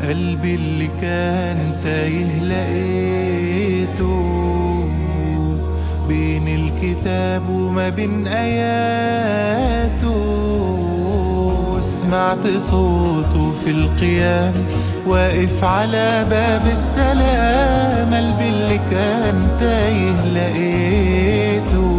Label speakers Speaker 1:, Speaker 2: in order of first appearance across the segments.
Speaker 1: وقلبي اللي كان تايه لقيته بين الكتاب وما بين آياته سمعت صوته في القيام واقف على باب السلام قلبي اللي كان تايه لقيته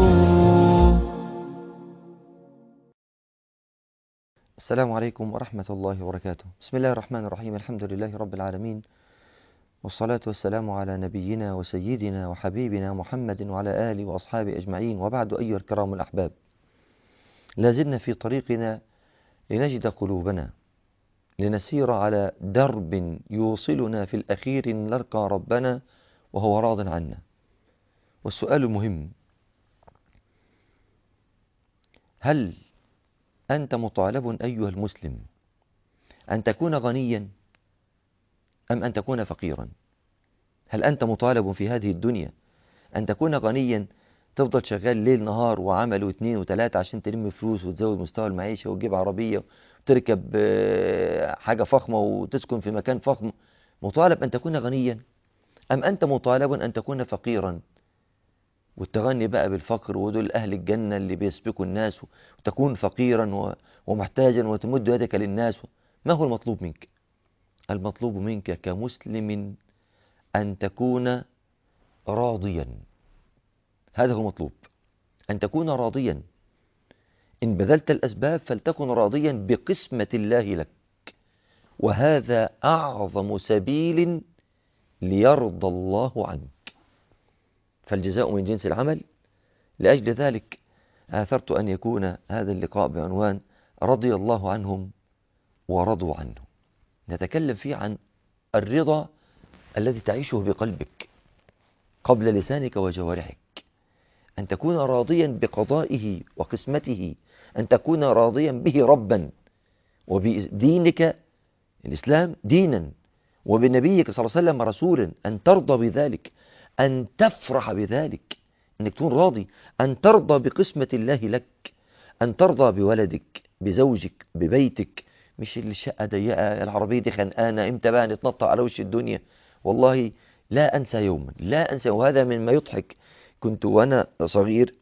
Speaker 2: السلام عليكم ورحمة الله وبركاته بسم الله الرحمن الرحيم الحمد لله رب العالمين والصلاة والسلام على نبينا وسيدنا وحبيبنا محمد وعلى آله وأصحابه أجمعين وبعد أيها الكرام الأحباب لازلنا في طريقنا لنجد قلوبنا لنسير على درب يوصلنا في الأخير نلقى ربنا وهو راض عنا والسؤال المهم هل أنت مطالب أيها المسلم أن تكون غنيا أم أن تكون فقيرا هل أنت مطالب في هذه الدنيا أن تكون غنيا تفضل شغال ليل نهار وعمل واثنين وثلاثة عشان تلم فلوس وتزود مستوى المعيشة وتجيب عربية وتركب حاجة فخمة وتسكن في مكان فخم مطالب أن تكون غنيا أم أنت مطالب أن تكون فقيرا والتغني بقى بالفقر ودول أهل الجنة اللي بيسبقوا الناس وتكون فقيرا ومحتاجا وتمد يدك للناس ما هو المطلوب منك المطلوب منك كمسلم أن تكون راضيا هذا هو المطلوب أن تكون راضيا إن بذلت الأسباب فلتكن راضيا بقسمة الله لك وهذا أعظم سبيل ليرضى الله عنك فالجزاء من جنس العمل لأجل ذلك آثرت أن يكون هذا اللقاء بعنوان رضي الله عنهم ورضوا عنه نتكلم فيه عن الرضا الذي تعيشه بقلبك قبل لسانك وجوارحك أن تكون راضيا بقضائه وقسمته أن تكون راضيا به ربا وبدينك الإسلام دينا وبنبيك صلى الله عليه وسلم رسولا أن ترضى بذلك أن تفرح بذلك أنك تكون راضي أن ترضى بقسمة الله لك أن ترضى بولدك بزوجك ببيتك مش الشقة ضيقة العربية دي خنقانة امتى بقى نتنطع على وش الدنيا والله لا أنسى يوما لا أنسى وهذا مما يضحك كنت وأنا صغير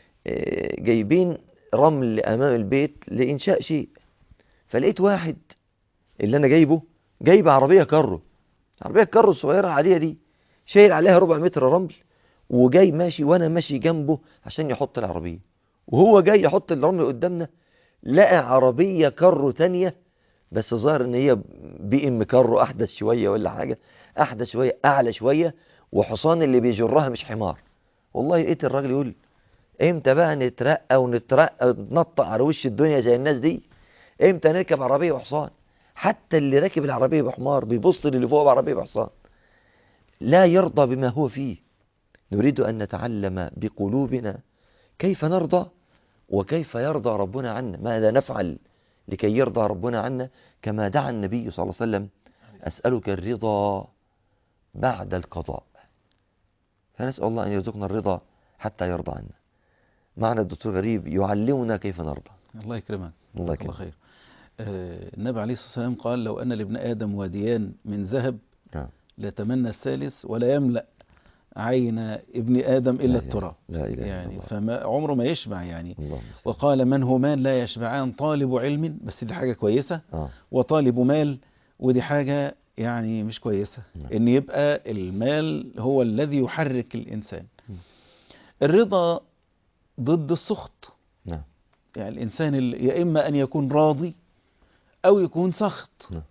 Speaker 2: جايبين رمل أمام البيت لإنشاء شيء فلقيت واحد اللي أنا جايبه جايب عربية كارو عربية كارو الصغيرة العادية دي شايل عليها ربع متر رمل وجاي ماشي وانا ماشي جنبه عشان يحط العربية وهو جاي يحط الرمل قدامنا لقى عربية كارو تانية بس ظاهر ان هي بي ام كارو احدث شوية ولا حاجة احدث شوية اعلى شوية وحصان اللي بيجرها مش حمار والله لقيت الراجل يقول امتى بقى نترقى ونترقى ونتنطع على وش الدنيا زي الناس دي امتى نركب عربية وحصان حتى اللي راكب العربية بحمار بيبص للي فوق بعربية بحصان لا يرضى بما هو فيه نريد أن نتعلم بقلوبنا كيف نرضى وكيف يرضى ربنا عنا ماذا نفعل لكي يرضى ربنا عنا كما دعا النبي صلى الله عليه وسلم أسألك الرضا بعد القضاء فنسأل الله أن يرزقنا الرضا حتى يرضى عنا معنا الدكتور غريب يعلمنا كيف نرضى
Speaker 3: الله يكرمك
Speaker 2: الله يكرمك
Speaker 3: خير آه النبي عليه الصلاة والسلام قال لو أن لابن آدم واديان من ذهب
Speaker 2: نعم
Speaker 3: لتمنى الثالث ولا يملأ عين ابن آدم إلا
Speaker 2: لا
Speaker 3: التراب
Speaker 2: لا إله إلا
Speaker 3: يعني
Speaker 2: الله.
Speaker 3: فما عمره ما يشبع يعني
Speaker 2: الله
Speaker 3: وقال من همان لا يشبعان طالب علم بس دي حاجة كويسة
Speaker 2: آه.
Speaker 3: وطالب مال ودي حاجة يعني مش كويسة
Speaker 2: نعم.
Speaker 3: ان يبقى المال هو الذي يحرك الإنسان
Speaker 2: م.
Speaker 3: الرضا ضد السخط
Speaker 2: نعم
Speaker 3: يعني الإنسان ال- يا إما أن يكون راضي أو يكون سخط
Speaker 2: نعم.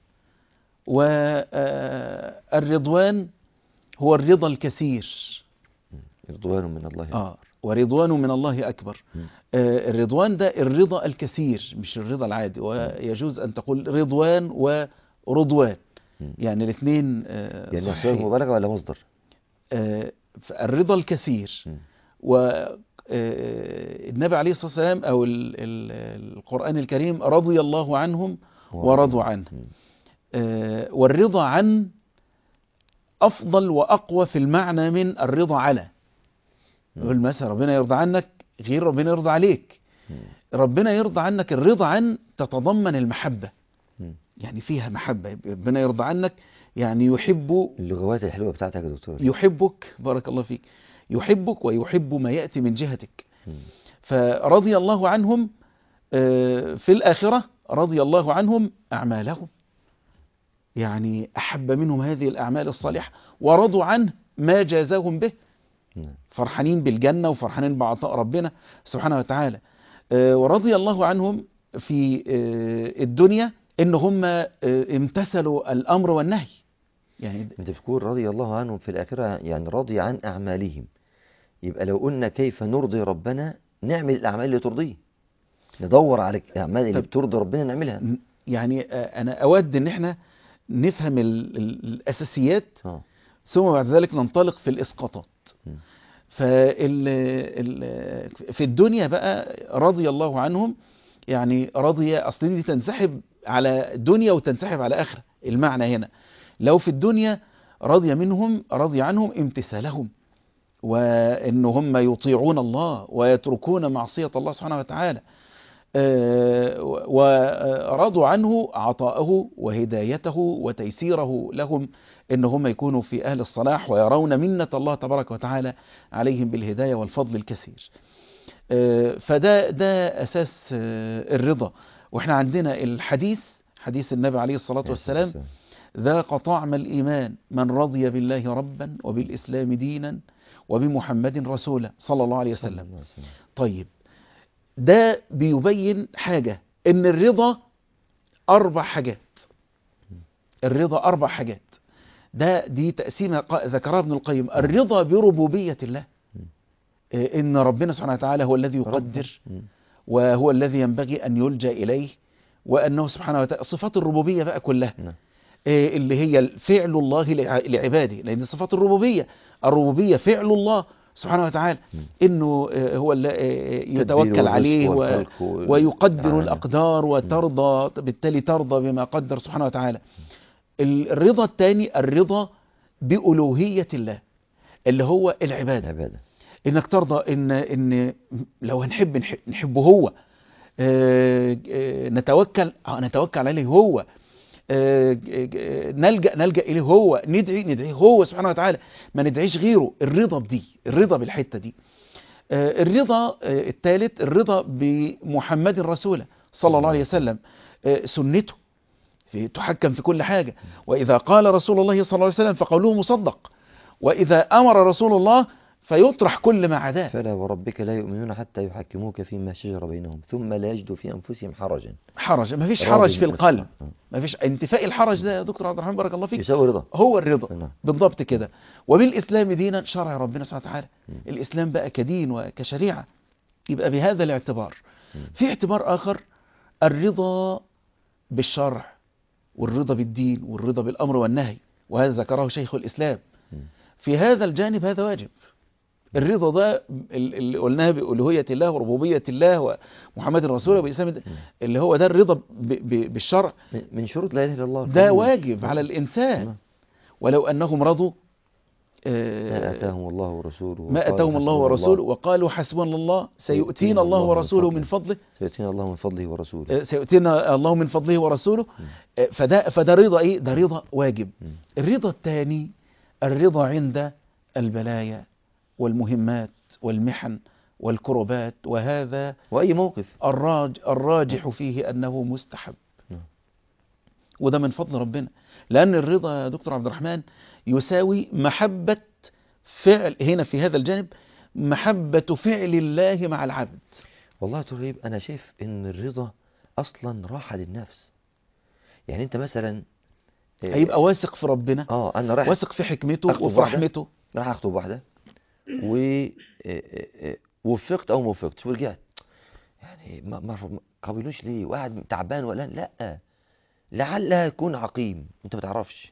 Speaker 3: والرضوان هو الرضا الكثير
Speaker 2: رضوان من الله
Speaker 3: آه ورضوان من الله أكبر
Speaker 2: م.
Speaker 3: آه الرضوان ده الرضا الكثير مش الرضا العادي ويجوز أن تقول رضوان ورضوان
Speaker 2: م.
Speaker 3: يعني الاثنين آه
Speaker 2: يعني صيغة
Speaker 3: صحيح
Speaker 2: مبالغة ولا مصدر
Speaker 3: آه الرضا الكثير
Speaker 2: م.
Speaker 3: و آه، النبي عليه الصلاة والسلام أو ال- ال- القرآن الكريم رضي الله عنهم ورضوا عنه
Speaker 2: م.
Speaker 3: آه، والرضا عن أفضل وأقوى في المعنى من الرضا على يقول مثلا ربنا يرضى عنك غير ربنا يرضى عليك
Speaker 2: م.
Speaker 3: ربنا يرضى عنك الرضا عن تتضمن المحبة
Speaker 2: م.
Speaker 3: يعني فيها محبة ربنا يرضى عنك يعني يحب
Speaker 2: اللغوات الحلوة بتاعتك يا دكتور
Speaker 3: يحبك بارك الله فيك يحبك ويحب ما يأتي من جهتك
Speaker 2: مم.
Speaker 3: فرضي الله عنهم آه، في الآخرة رضي الله عنهم أعمالهم يعني أحب منهم هذه الأعمال الصالحة ورضوا عنه ما جازاهم به
Speaker 2: نعم.
Speaker 3: فرحانين بالجنة وفرحانين بعطاء ربنا سبحانه وتعالى آه، ورضي الله عنهم في آه، الدنيا إن هم آه، امتثلوا الأمر والنهي يعني
Speaker 2: انت بتقول رضي الله عنهم في الآخرة يعني رضي عن أعمالهم يبقى لو قلنا كيف نرضي ربنا نعمل الأعمال اللي ترضيه ندور على الأعمال اللي
Speaker 3: طب-
Speaker 2: بترضي ربنا نعملها
Speaker 3: يعني آه، أنا أود إن احنا نفهم ال- ال- الأساسيات
Speaker 2: اه
Speaker 3: ثم بعد ذلك ننطلق في الإسقاطات
Speaker 2: م.
Speaker 3: فال ال- في الدنيا بقى رضي الله عنهم يعني رضي أصل دي تنسحب على دنيا وتنسحب على آخرة المعنى هنا لو في الدنيا رضي منهم رضي عنهم امتثالهم وإن هم يطيعون الله ويتركون معصية الله سبحانه وتعالى آه، ورضوا عنه عطاءه وهدايته وتيسيره لهم ان هم يكونوا في اهل الصلاح ويرون منة الله تبارك وتعالى عليهم بالهداية والفضل الكثير آه، فده ده اساس آه، الرضا واحنا عندنا الحديث حديث النبي عليه الصلاة والسلام ذاق طعم الإيمان من رضي بالله ربا وبالإسلام دينا وبمحمد رسولا صلى الله عليه وسلم طيب ده بيبين حاجة ان الرضا اربع حاجات الرضا اربع حاجات ده دي تقسيمة قا- ذكرها ابن القيم الرضا بربوبية الله إيه، ان ربنا سبحانه وتعالى هو الذي يقدر
Speaker 2: مم.
Speaker 3: وهو الذي ينبغي ان يلجأ اليه وانه سبحانه وتعالى صفات الربوبية بقى كلها
Speaker 2: نعم.
Speaker 3: إيه، اللي هي فعل الله لع- لعباده لان دي صفات الربوبية الربوبية فعل الله سبحانه وتعالى
Speaker 2: مم.
Speaker 3: انه آه، هو اللي آه،
Speaker 2: تدبير
Speaker 3: يتوكل
Speaker 2: والرزق
Speaker 3: عليه و...
Speaker 2: والخلق وال-
Speaker 3: ويقدر
Speaker 2: آه.
Speaker 3: الأقدار وترضى بالتالي ترضى بما قدر سبحانه وتعالى ال- الرضا الثاني الرضا بألوهية الله اللي هو العبادة
Speaker 2: العبادة
Speaker 3: انك ترضى ان ان لو هنحب نح- نحبه هو آه، آه، نتوكل آه، نتوكل عليه هو آه، آه، نلجأ نلجأ إليه هو ندعي ندعيه هو سبحانه وتعالى ما ندعيش غيره الرضا بدي الرضا بالحتة دي آه، الرضا آه، الثالث الرضا بمحمد رسوله صلى الله عليه وسلم آه، سنته في تحكم في كل حاجة وإذا قال رسول الله صلى الله عليه وسلم فقوله مصدق وإذا أمر رسول الله فيطرح كل ما عداه
Speaker 2: فلا وربك لا يؤمنون حتى يحكموك فيما شجر بينهم ثم لا يجدوا في أنفسهم حرجا
Speaker 3: حرج ما فيش
Speaker 2: راضي
Speaker 3: حرج في
Speaker 2: بالمسلم.
Speaker 3: القلب
Speaker 2: آه.
Speaker 3: ما فيش انتفاء الحرج ده يا دكتور عبد الرحمن بارك الله فيك
Speaker 2: يساوي رضا
Speaker 3: هو الرضا
Speaker 2: نعم.
Speaker 3: بالضبط كده وبالإسلام دينا شرع ربنا سبحانه وتعالى
Speaker 2: مم.
Speaker 3: الإسلام بقى كدين وكشريعة يبقى بهذا الاعتبار
Speaker 2: مم.
Speaker 3: في اعتبار آخر الرضا بالشرع والرضا بالدين والرضا بالأمر والنهي وهذا ذكره شيخ الإسلام
Speaker 2: مم.
Speaker 3: في هذا الجانب هذا واجب الرضا ده ال- اللي قلناها بألوهية الله وربوبية الله ومحمد رسوله وبالإسلام ده اللي هو ده الرضا ب- ب- بالشرع
Speaker 2: من- من شروط لا إله إلا الله
Speaker 3: ده
Speaker 2: القبول.
Speaker 3: واجب على الإنسان
Speaker 2: نعم.
Speaker 3: ولو أنهم رضوا
Speaker 2: ما
Speaker 3: آه،
Speaker 2: أتاهم الله ورسوله
Speaker 3: ما
Speaker 2: وقالوا
Speaker 3: أتاهم الله
Speaker 2: حسبنا
Speaker 3: ورسوله وقالوا حسبنا الله سيؤتينا الله ورسوله من فضله
Speaker 2: سيؤتينا الله من فضله ورسوله
Speaker 3: آه، سيؤتينا الله من فضله ورسوله آه، فده فده رضا ايه ده رضا واجب
Speaker 2: مم.
Speaker 3: الرضا الثاني الرضا عند البلايا والمهمات والمحن والكربات وهذا
Speaker 2: وأي موقف
Speaker 3: الراج الراجح فيه أنه مستحب
Speaker 2: نعم.
Speaker 3: وده من فضل ربنا لأن الرضا يا دكتور عبد الرحمن يساوي محبة فعل هنا في هذا الجانب محبة فعل الله مع العبد
Speaker 2: والله يا دكتور غريب أنا شايف إن الرضا أصلا راحة للنفس يعني أنت مثلا آه،
Speaker 3: هيبقى واثق في ربنا
Speaker 2: اه انا رايح
Speaker 3: واثق في حكمته
Speaker 2: أخطب
Speaker 3: وفي
Speaker 2: واحدة.
Speaker 3: رحمته
Speaker 2: رايح اخطب واحده و آه، آه، آه، وفقت او ما وفقتش ورجعت يعني ما ما ما قابلوش ليه واحد تعبان ولا لا لعلها تكون عقيم انت ما تعرفش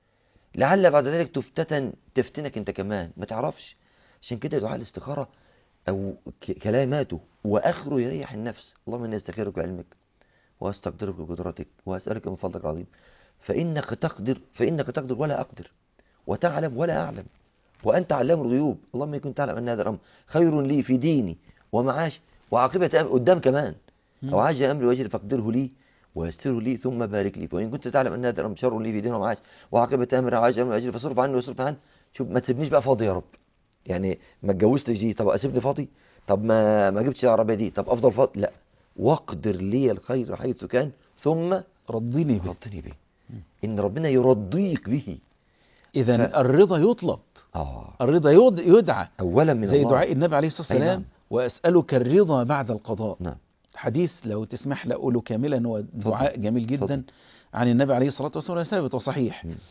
Speaker 2: لعل بعد ذلك تفتتن تفتنك انت كمان ما تعرفش عشان كده دعاء الاستخاره او ك- كلاماته واخره يريح النفس اللهم اني استخيرك بعلمك واستقدرك بقدرتك واسالك من فضلك العظيم فانك تقدر فانك تقدر ولا اقدر وتعلم ولا اعلم وانت علام الغيوب اللهم ان كنت تعلم ان هذا الامر خير لي في ديني ومعاش وعاقبه أمر قدام كمان
Speaker 3: مم.
Speaker 2: او عاجل امري واجري فاقدره لي ويسره لي ثم بارك لي وإن كنت تعلم أن هذا الأمر شر لي في دين ومعاش وعاقبة أمر عاجل من أجل فاصرف عني واصرف عنه شوف ما تسيبنيش بقى فاضي يا رب يعني ما اتجوزتش دي طب اسيبني فاضي طب ما ما جبتش العربيه دي طب افضل فاضي لا واقدر لي الخير حيث كان ثم
Speaker 3: رضيني به
Speaker 2: رضني به ان ربنا يرضيك به
Speaker 3: إذا
Speaker 2: ف-
Speaker 3: الرضا يطلب
Speaker 2: اه
Speaker 3: الرضا يد- يدعى
Speaker 2: اولا من
Speaker 3: زي
Speaker 2: الله
Speaker 3: دعاء النبي عليه الصلاة
Speaker 2: أي
Speaker 3: والسلام
Speaker 2: نعم.
Speaker 3: وأسألك الرضا بعد القضاء
Speaker 2: نعم
Speaker 3: حديث لو تسمح لي أقوله كاملا هو دعاء جميل جدا
Speaker 2: اتفضل.
Speaker 3: عن النبي عليه الصلاة والسلام ثابت وصحيح
Speaker 2: مم.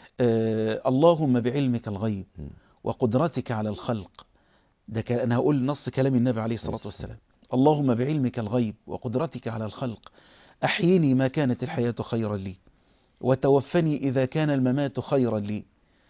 Speaker 3: آه اللهم بعلمك الغيب
Speaker 2: مم.
Speaker 3: وقدرتك على الخلق ده كان أنا هقول نص كلام النبي عليه الصلاة والسلام اللهم بعلمك الغيب وقدرتك على الخلق أحيني ما كانت الحياة خيرا لي وتوفني إذا كان الممات خيرا لي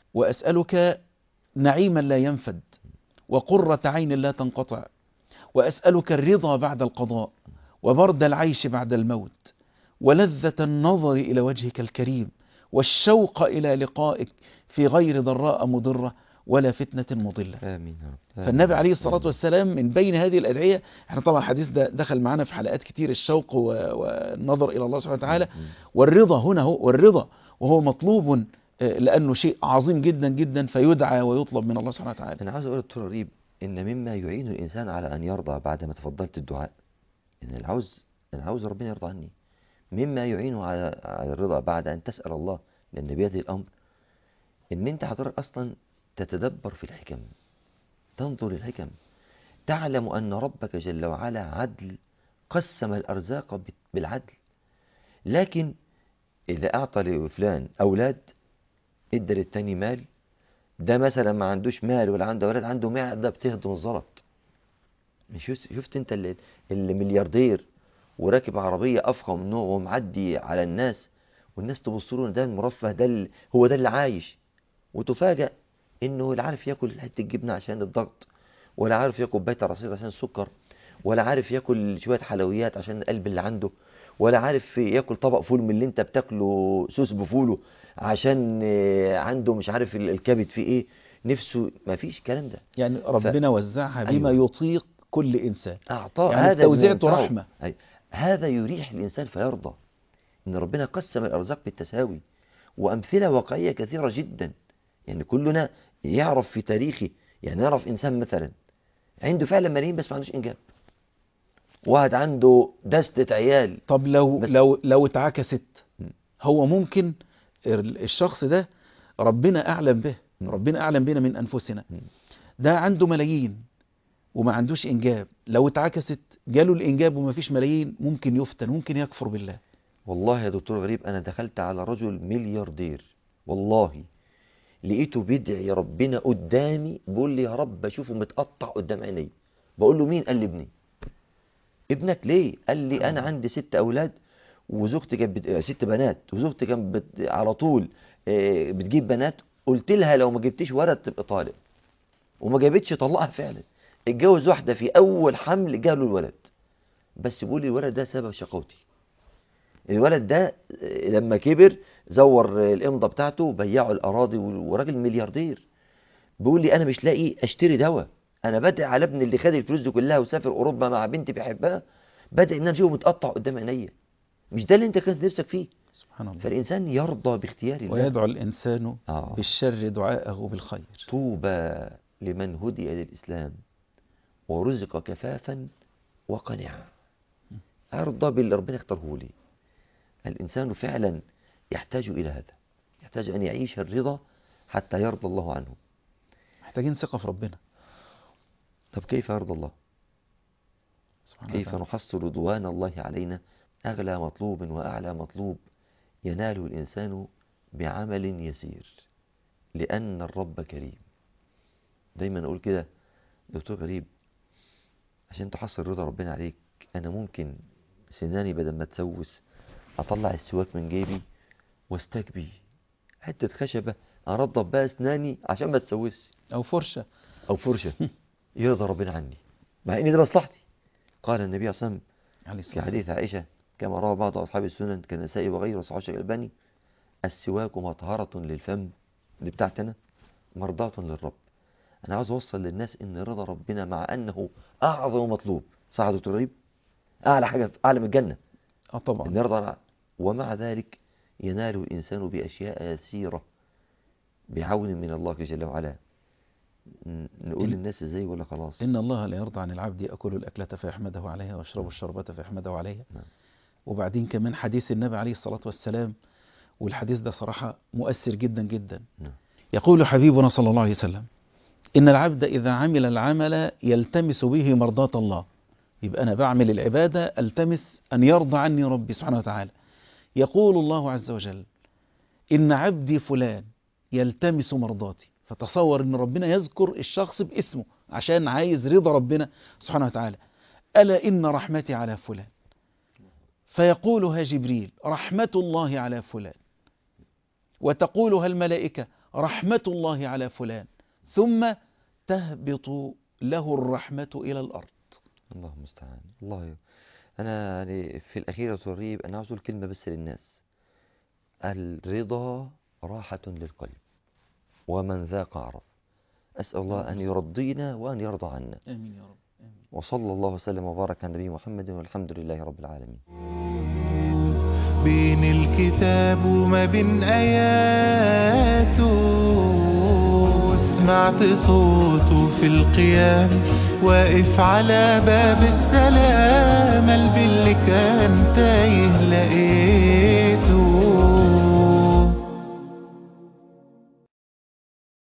Speaker 3: وأسألك نعيما لا ينفد وقرة عين لا تنقطع وأسألك الرضا بعد القضاء وبرد العيش بعد الموت ولذة النظر إلى وجهك الكريم والشوق إلى لقائك في غير ضراء مضرة ولا فتنة مضلة
Speaker 2: امين يا رب
Speaker 3: فالنبي عليه الصلاة والسلام من بين هذه الأدعية احنا طبعا الحديث ده دخل معنا في حلقات كتير الشوق و- والنظر إلى الله سبحانه وتعالى والرضا هنا هو والرضا وهو مطلوب آه، لأنه شيء عظيم جدا جدا فيدعى ويطلب من الله سبحانه وتعالى
Speaker 2: انا عاوز اقول دكتور غريب ان مما يعين الانسان على ان يرضى بعد ما تفضلت الدعاء ان العاوز انا عاوز ربنا يرضى عني مما يعينه على على الرضا بعد ان تسال الله لان بيده الامر ان انت حضرتك اصلا تتدبر في الحكم تنظر الحكم تعلم ان ربك جل وعلا عدل قسم الارزاق بال- بالعدل لكن اذا اعطى لفلان اولاد ادى للتاني مال ده مثلا ما عندوش مال ولا عنده اولاد عنده معده بتهضم الزلط مش شفت, شفت انت اللي, اللي ملياردير وراكب عربيه افخم منه ومعدي على الناس والناس تبص له إن ده المرفه ده ال- هو ده اللي عايش وتفاجأ انه لا عارف ياكل حته جبنه عشان الضغط ولا عارف ياكل بيت رصيد عشان السكر ولا عارف ياكل شويه حلويات عشان القلب اللي عنده ولا عارف ياكل طبق فول من اللي انت بتاكله سوس بفوله عشان آه، عنده مش عارف ال- الكبد فيه ايه نفسه ما فيش الكلام ده
Speaker 3: يعني ربنا وزعها بما
Speaker 2: أيوة.
Speaker 3: يطيق كل إنسان
Speaker 2: اعطاه
Speaker 3: يعني
Speaker 2: هذا
Speaker 3: التوزيع
Speaker 2: بمنفعه.
Speaker 3: رحمة.
Speaker 2: أي. هذا يريح الانسان فيرضى ان ربنا قسم الارزاق بالتساوي وامثله واقعيه كثيره جدا يعني كلنا يعرف في تاريخه يعني يعرف انسان مثلا عنده فعلا ملايين بس ما عندوش انجاب واحد عنده دستة عيال
Speaker 3: طب لو
Speaker 2: بس-
Speaker 3: لو لو اتعكست
Speaker 2: م.
Speaker 3: هو ممكن ال- الشخص ده ربنا أعلم به
Speaker 2: م.
Speaker 3: ربنا أعلم بنا من أنفسنا
Speaker 2: م.
Speaker 3: ده عنده ملايين وما عندوش إنجاب لو اتعكست جاله الإنجاب وما فيش ملايين ممكن يفتن ممكن يكفر بالله
Speaker 2: والله يا دكتور غريب انا دخلت على رجل ملياردير والله لقيته بيدعي ربنا قدامي بيقول لي يا رب اشوفه متقطع قدام عيني بقول له مين قال لي ابني ابنك ليه قال لي انا عندي ست اولاد وزوجتي كانت بت... آه، ست بنات وزوجتي كانت بت... على طول آه، بتجيب بنات قلت لها لو ما جبتيش ولد تبقى طالق وما جابتش طلقها فعلا اتجوز واحده في اول حمل جاله الولد بس بيقول لي الولد ده سبب شقوتي الولد ده آه، لما كبر زور آه، الامضه بتاعته بيعوا الاراضي وراجل ملياردير بيقول لي انا مش لاقي اشتري دواء انا بدعي على ابني اللي خد الفلوس دي كلها وسافر اوروبا مع بنتي بيحبها بدعي ان انا اشوفه متقطع قدام عينيا مش ده اللي انت كانت نفسك فيه
Speaker 3: سبحان الله
Speaker 2: فالانسان يرضى باختيار الله
Speaker 3: ويدعو الإنسان
Speaker 2: آه.
Speaker 3: بالشر دعاءه بالخير
Speaker 2: طوبى لمن هدي للاسلام ورزق كفافا وقناعه ارضى باللي ربنا اختاره لي الانسان فعلا يحتاج الى هذا يحتاج ان يعيش الرضا حتى يرضى الله عنه
Speaker 3: محتاجين ثقة في ربنا
Speaker 2: طب كيف يرضى الله
Speaker 3: سبحانه
Speaker 2: كيف
Speaker 3: وتعالى
Speaker 2: نحصل رضوان الله علينا أغلى مطلوب وأعلى مطلوب يناله الإنسان بعمل يسير لأن الرب كريم دايما أقول كده دكتور غريب عشان تحصل رضا ربنا عليك أنا ممكن سناني بدل ما تسوس أطلع السواك من جيبي واستكبي حتة خشبة أرضب بها أسناني عشان ما تسوسش
Speaker 3: أو فرشة
Speaker 2: أو فرشة يرضى ربنا عني مع إن ده مصلحتي قال النبي صلى الله عليه وسلم
Speaker 3: عليه
Speaker 2: في
Speaker 3: الصلاة
Speaker 2: حديث عائشة كما روى بعض أصحاب السنن كالنسائي وغيره وصحيح الشيخ الألباني السواك مطهرة للفم دي بتاعتنا مرضاة للرب أنا عاوز أوصل للناس إن رضا ربنا مع أنه أعظم مطلوب صح يا دكتور غريب أعلى حاجة أعلى من الجنة
Speaker 3: اه طبعا
Speaker 2: إن يرضى ومع ذلك ينال الإنسان بأشياء يسيرة بعون من الله جل وعلا ن- نقول
Speaker 3: إن-
Speaker 2: للناس ازاي ولا خلاص
Speaker 3: إن الله لا يرضى عن العبد يأكل الأكلة فيحمده عليها ويشرب الشربة فيحمده عليها
Speaker 2: نعم.
Speaker 3: وبعدين كمان حديث النبي عليه الصلاة والسلام والحديث ده صراحة مؤثر جدا جدا
Speaker 2: نعم.
Speaker 3: يقول حبيبنا صلى الله عليه وسلم إن العبد إذا عمل العمل يلتمس به مرضاة الله يبقى أنا بعمل العبادة ألتمس أن يرضى عني ربي سبحانه وتعالى يقول الله عز وجل إن عبدي فلان يلتمس مرضاتي فتصور أن ربنا يذكر الشخص باسمه عشان عايز رضا ربنا سبحانه وتعالى ألا إن رحمتي على فلان فيقولها جبريل رحمة الله على فلان وتقولها الملائكة رحمة الله على فلان ثم تهبط له الرحمة إلى الأرض
Speaker 2: الله المستعان الله ي... انا يعني في الاخير تريب انا عاوز اقول كلمه بس للناس الرضا راحه للقلب ومن ذاق عرف اسال الله ان يرضينا وان يرضى عنا
Speaker 3: آمين يا رب آمين.
Speaker 2: وصلى الله وسلم وبارك على نبينا محمد والحمد لله رب العالمين
Speaker 1: بين الكتاب وما بين آياته سمعت صوته في القيام واقف على باب السلام قلبي اللي كان تايه لقيته